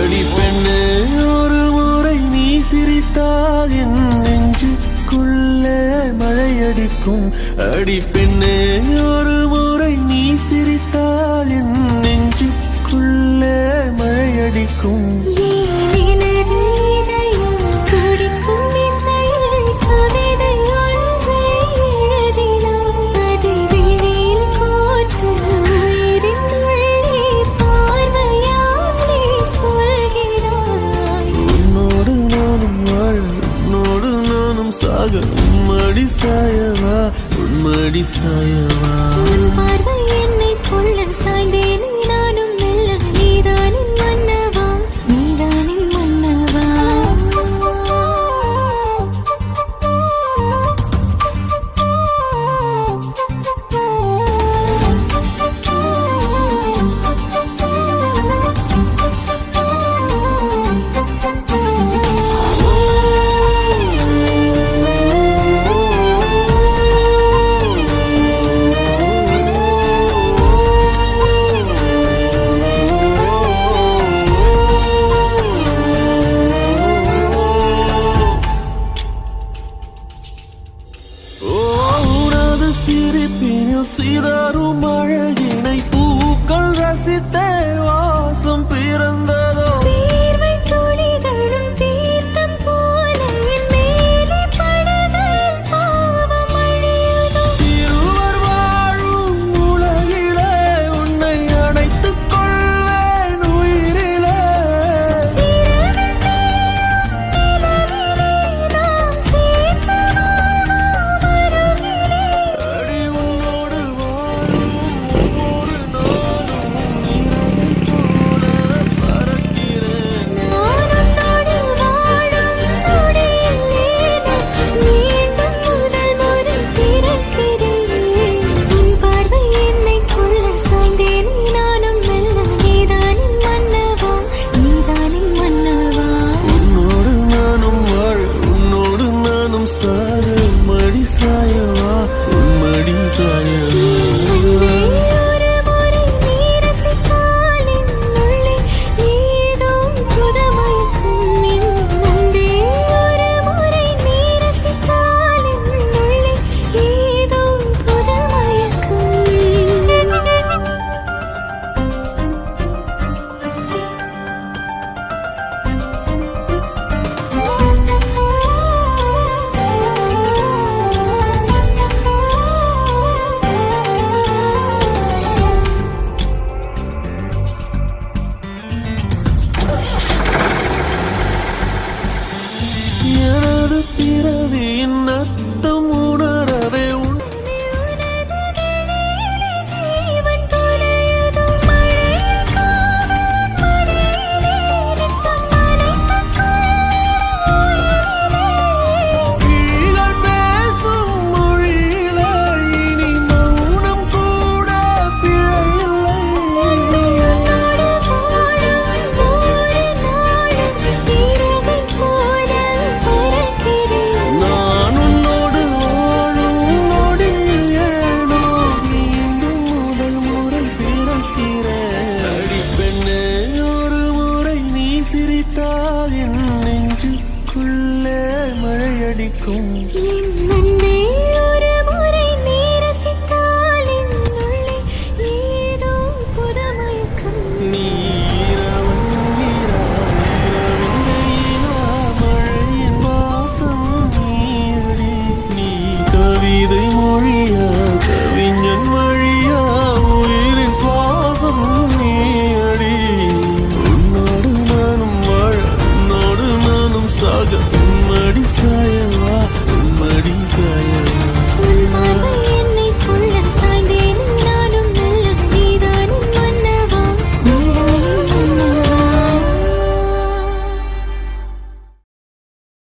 அடி பெண்ணே ஒரு முறை நீ சிரித்தால் என் நெஞ்சுக்குள்ளே மழையடிக்கும் அடி பெண்ணே ஒரு முறை நீ சிரித்தால் என் நெஞ்சுக்குள்ளே மழையடிக்கும் ஏன் எனது இதயம் துடிக்கும் இசையில் கவிதை ஒன்றை எழுதினாய். அதை விழியில் கோர்த்து உயிரின் உள்ளே பார்வையாலே சொல்கிறாய். உன்னோடு நானும் வாழ உன்னோடு நானும் சாக உன்மடி சாயவா உன்மடி சாயவா உன் பார்வை என்னைக் கொள்ள சாய்ந்தேனே நானும் மெல்ல. நீதானின் மன்னவா, நீதானின் மன்னவா. ஓ, உனது சிரிப்பினில் சிதறும் அழகினை பூக்கள் ரசித்தே வாசம் பிறந்ததோ தீர்வை துளிகளும் தீர்த்தம் போல என் மேலே படுகையில் பாவம் அழியுதோ. இருவர் வாழும் உலகிலே உன்னை அணைத்துக் கொள்வேன் உயிரிலே இரவில் தேயும் நிலவிலே நாம் சேர்ந்து வாழ்வோம் அருகிலே. அடி உன்னோடு வாழும் ஒவ்வொரு நாளும் நிறவைப் போல பறக்கிறேன் நான் உன்னோடு வாழும் நொடியில் ஏனோ மீண்டும் முதல் முறை பிறக்கிறேன். உன் பார்வை என்னைக் கொள்ள சாய்ந்தேனே நானும் மெல்ல. நீதானின் மன்னவா, நீதானின் மன்னவா உன்னோடு நானும் வாழ உன்னோடு நானும் சார மடி சாயவா உன் மடி சாயவா அன்பே ஒரு முறை நீ ரசித்தால் என் உள்ளே ஏதோ புதுமயக்கம் என் அன்பே ஒரு முறை நீ ரசித்தால் என் உள்ளே ஏதோ புதுமயக்கம் எனது பிறவியின் அர்த்தம் உணரவே உன் ஜீவன் தொலையுதோ மழையில் காதல் மடியிலே நித்தம் நனைத்துக் கீழ் பேசும் மொழியிலே இனி மௌனம் கூட பிழையில்லை உன்னோடு வாழும் ஒவ்வொரு நாளும் இரவை போல பறக்கிறேன் நான் உன்னோடு வாழும் நொடியில் ஏனோ மீண்டும் முதல் முறை பிறக்கிறேன் அடி பெண்ணே ஒரு முறை நீ சிரித்தால் என் நெஞ்சுக்குள்ளே மழையடிக்கும் என் அன்பே